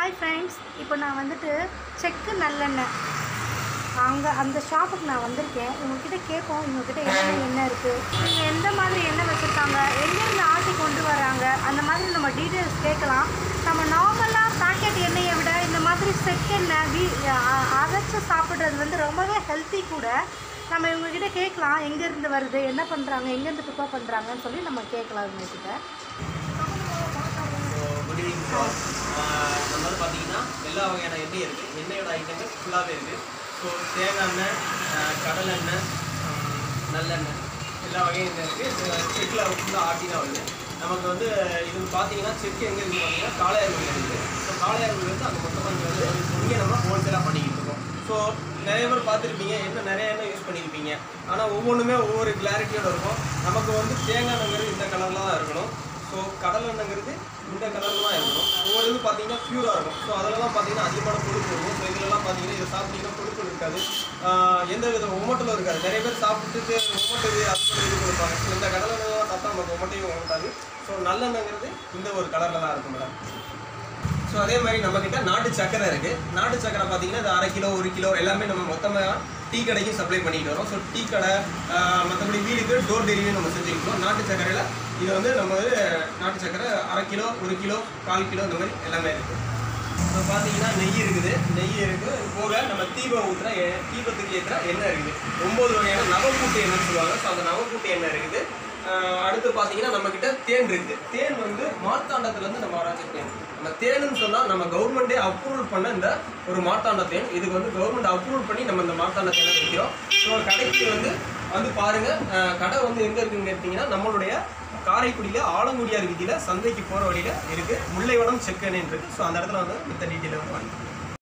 hi friends இப்போ நான் வந்துட்டு செக்கு நல்லெண்ணெய் அங்கே அந்த ஷாப்புக்கு நான் வந்திருக்கேன் இவங்ககிட்ட கேட்போம் இவங்ககிட்ட என்ன எண்ணெய் இருக்குது இவங்க எந்த மாதிரி எண்ணெய் வச்சுருக்காங்க எங்கேருந்து ஆட்டி கொண்டு வராங்க அந்த மாதிரி நம்ம டீட்டெயில்ஸ் கேட்கலாம் நம்ம நார்மலாக பாக்கெட் எண்ணெயை விட இந்த மாதிரி செக்கெண்ணெய் வீ அ- அரைச்சு சாப்பிட்றது வந்து ரொம்பவே ஹெல்த்தி கூட நம்ம இவங்ககிட்ட கேட்கலாம் எங்கேருந்து வருது என்ன பண்ணுறாங்க எங்கேருந்து ப்ரிப்பேர் பண்ணுறாங்கன்னு சொல்லி நம்ம கேட்கலாம் இவங்ககிட்ட குட் ஈவினிங் சார் நம்ம வந்து பார்த்தீங்கன்னா எல்லா வகையான எண்ணெய் இருக்குது எண்ணெயோட ஐட்டங்கள் ஃபுல்லாகவே இருக்குது ஸோ தேங்காய் எண்ணெய் ஆஹ் கடலை எண்ணெய் ஆஹ் நல்லெண்ணெய் எல்லா வகையும் எண்ணெய் இருக்குது செக்கில் ஃபுல்லாக ஆட்டி தான் வருது நமக்கு வந்து இது பார்த்தீங்கன்னா செக் எங்கே இருக்குது பார்த்தீங்கன்னா காளையார்கோவில் இருக்குது ஸோ காளையார்கோவில் வந்து அங்கே மொத்தமாக இங்கே வந்து இங்கே நம்ம ஹோல்சேலாக பண்ணிக்கிட்டு இருக்கோம் ஸோ நிறைய பேர் பார்த்துருப்பீங்க என்ன நிறைய எண்ணெய் யூஸ் பண்ணியிருப்பீங்க ஆனால் ஒவ்வொன்றுமே ஒவ்வொரு கிளாரிட்டியோட இருக்கும் நமக்கு வந்து தேங்காய் எண்ணெய்ங்கிறது இந்த கலரில் தான் இருக்கணும் ஸோ கடல் எண்ணெய்ங்கிறது இந்த கலரில் தான் இருக்கணும் ஒவ்வொரு இது பார்த்தீங்கன்னா பியூராக இருக்கும் ஸோ அதிலலாம் பார்த்தீங்கன்னா அதிகமான கொழுப்பு இருக்கும் ஸோ இதுலலாம் பார்த்தீங்கன்னா இதை சாப்பிட்டீங்கன்னா கொழுப்பு இருக்காது ஆஹ் எந்த வித ஒமட்டலும் இருக்காது நிறைய பேர் சாப்பிட்டுட்டு ஒமட்டுது அது பண்ணி இது கொடுப்பாங்க ஸோ இந்த கடல் எண்ணெய்லாம் சாப்பிட்டா நமக்கு ஒமட்டையும் ஒமட்டாது ஸோ நல்லெண்ணெய்ங்கிறது இந்த ஒரு கலரில் தான் இருக்கும் மேடம் ஸோ அதே மாதிரி நம்மக்கிட்ட நாட்டு சக்கரை இருக்குது நாட்டு சக்கரை பார்த்தீங்கன்னா இது அரை கிலோ ஒரு கிலோ எல்லாமே நம்ம மொத்தமாக டீ கடைக்கும் சப்ளை பண்ணிட்டு வரோம் ஸோ டீ கடை ஆஹ் மற்றபடி வீடுக்கு டோர் டெலிவரி நம்ம செஞ்சுருக்கோம் நாட்டு சக்கரையில் இது வந்து நம்ம வந்து நாட்டு சக்கரை அரை கிலோ ஒரு கிலோ கால் கிலோ இந்த மாதிரி எல்லாமே இருக்குது இப்போ பார்த்தீங்கன்னா நெய் இருக்குது நெய் இருக்குது இது போக நம்ம தீபம் ஊற்றுற எ- தீபத்துக்கு ஏற்றுற எண்ணெய் இருக்குது ஒம்பது வகையான நவக்கூட்டு எண்ணெய்னு சொல்லுவாங்க ஸோ அந்த நவக்கூட்டு எண்ணெய் இருக்குது ஆஹ் அடுத்து பார்த்தீங்கன்னா நம்மக்கிட்ட தேன் இருக்குது தேன் வந்து மார்த்தாண்டத்துலேருந்து நம்ம வராத தேன் நம்ம தேனுன்னு சொன்னால் நம்ம கவர்மெண்ட்டே அப்ரூவல் பண்ண இந்த ஒரு மார்த்தாண்ட தேன் இதுக்கு வந்து கவர்மெண்ட் அப்ரூவல் பண்ணி நம்ம இந்த மார்த்தாண்ட தேனை விற்கிறோம் ஸோ கடைக்கு வந்து வந்து பாருங்கள் கடை வந்து எங்கே இருக்குன்னு கேட்டிங்கன்னா நம்மளுடைய காரைக்குடியில் ஆலங்குடியார் வீதியில் சந்தைக்கு போகிற வழியில் இருக்குது முல்லைவனம் செக்கெண்ணெய் இருக்குது ஸோ அந்த இடத்துல வந்து மித்த டீட்டெயில் வந்து வாங்கிக்கலாம்